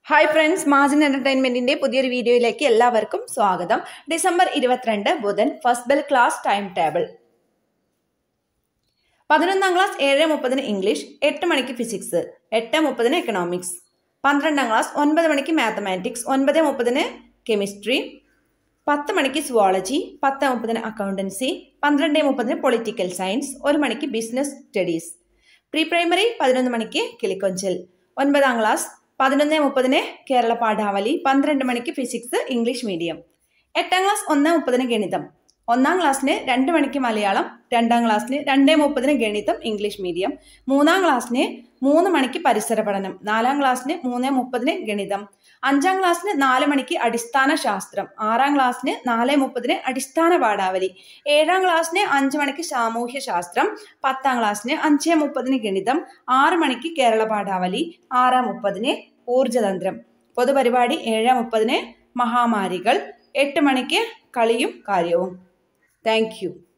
hi friends മാജിൻ എന്റർടൈൻമെന്റിന്റെ പുതിയൊരു വീഡിയോയിലേക്ക് എല്ലാവർക്കും സ്വാഗതം ഡിസംബർ ഇരുപത്തിരണ്ട് ബുധൻ first bell class time table പതിനൊന്നാം ക്ലാസ് ഏഴ് മുപ്പതിന് ഇംഗ്ലീഷ് എട്ട് മണിക്ക് ഫിസിക്സ് എട്ട് മുപ്പതിന് എക്കണോമിക്സ് പന്ത്രണ്ടാം ക്ലാസ് ഒൻപത് മണിക്ക് മാത്തമാറ്റിക്സ് ഒൻപത് മുപ്പതിന് കെമിസ്ട്രി പത്ത് മണിക്ക് സുവോളജി പത്ത് മുപ്പതിന് അക്കൗണ്ടൻസി പന്ത്രണ്ട് മുപ്പതിന് പൊളിറ്റിക്കൽ സയൻസ് ഒരു മണിക്ക് ബിസിനസ് സ്റ്റഡീസ് പ്രീ പ്രൈമറി പതിനൊന്ന് മണിക്ക് കിളിക്കൊഞ്ചൽ ഒൻപതാം ക്ലാസ് പതിനൊന്ന് മുപ്പതിന് കേരള പാഠാവലി പന്ത്രണ്ട് മണിക്ക് ഫിസിക്സ് ഇംഗ്ലീഷ് മീഡിയം എട്ടാം ക്ലാസ് ഒന്ന് മുപ്പതിന് ഗണിതം ഒന്നാം ക്ലാസ്സിന് രണ്ട് മണിക്ക് മലയാളം രണ്ടാം ക്ലാസ്സിന് രണ്ട് മുപ്പതിന് ഗണിതം ഇംഗ്ലീഷ് മീഡിയം മൂന്നാം ക്ലാസ്സിന് മൂന്ന് മണിക്ക് പരിസര പഠനം നാലാം ക്ലാസ്സിന് മൂന്ന് മുപ്പതിന് ഗണിതം അഞ്ചാം ക്ലാസ്സിന് നാല് മണിക്ക് അടിസ്ഥാന ശാസ്ത്രം ആറാം ക്ലാസ്സിന് നാല് മുപ്പതിന് അടിസ്ഥാന പാഠാവലി ഏഴാം ക്ലാസ്സിന് അഞ്ച് മണിക്ക് സാമൂഹ്യ ശാസ്ത്രം പത്താം ക്ലാസ്സിന് അഞ്ച് മുപ്പതിന് ഗണിതം ആറ് മണിക്ക് കേരള പാഠാവലി ആറ് മുപ്പതിന് ഊർജതന്ത്രം പൊതുപരിപാടി ഏഴ് മുപ്പതിന് മഹാമാരികൾ എട്ട് മണിക്ക് കളിയും കാര്യവും താങ്ക് യു